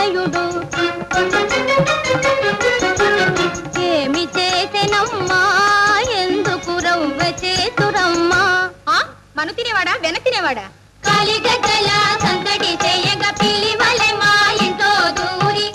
తనయుడు ఏమి చేసెనమ్మా ఎందుకు రవ్వ చేతురమ్మా మను తినేవాడా వెన తినేవాడా కాలిగజ్జల సందడి చేయగ పిలివలె మా ఇంట్లో దూరి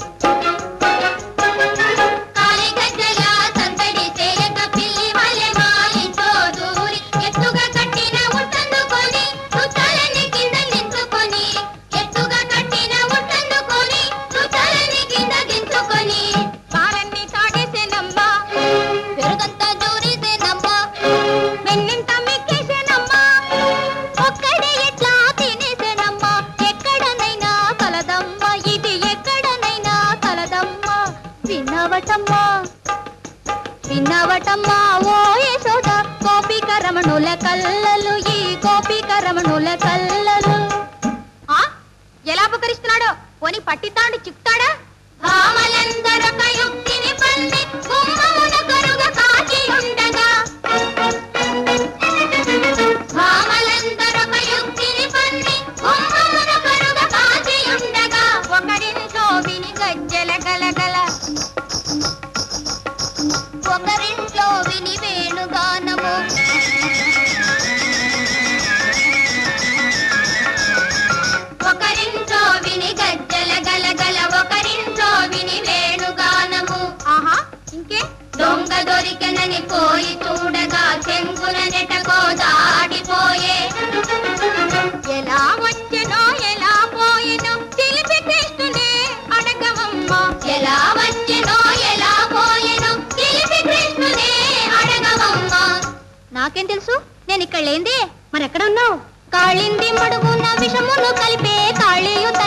కాలిగజ్జల సందడి చేయగ పిలివలె మా ఇంట్లో దూరి ఎత్తుగా కట్టిన ఉట్టందుకొని చుట్టాలని కింద దించుకొని ఎత్తుగా కట్టిన ఉట్టందుకొని చుట్టాలని కింద దించుకొని పాలన్నీ తాడేసేనమ్మా పెరుగంతా జోరేసేనమ్మా వెన్నింత మెక్కేసేనమ్మా ఒక్కడే ఎట్లా తినేసేనమ్మా ఎక్కడనైనా కలదమ్మా ఇది ఎక్కడనైనా కలదమ్మా విన్నవటమ్మా విన్నవటమ్మా ఓ యశోద గోపిక రమణుల కల్లలు ఈ గోపిక రమణుల కల్లలు ఆ ఎలా అపకరిస్తున్నాడో పోని పట్టితాండి చిక్తాడా భామలందరొక యుక్తిని పల్లి గుమ్మమున కరుగ కాచి ఉండగా భామలందరొక యుక్తిని పల్లి గుమ్మమున కరుగ కాచి ఉండగా ఒకరింట్లో విని గజ్జల గలగల ఒకరింట్లో విని వేణుగానము ఒకరింట్లో విని గజ్జల గలగల ఒకరింట్లో విని వేణుగానము ఆహా ఇంకే దొంగ దొరికెనని పోయి చూడగా చెంగున నెటకో దాడిపోయే ఎలా వచ్చెనో ఎలా పోయెనో తెలిపి కృష్ణునే అడగవమ్మా ఎలా వచ్చెనో ఎలా పోయెనో తెలిపి కృష్ణునే అడగవమ్మా నాకేం తెలుసు నేను ఇక్కడ లేందే మరెక్కడ ఉన్నావు కాళింది మడుగున విషమును కలిపే కాళీయు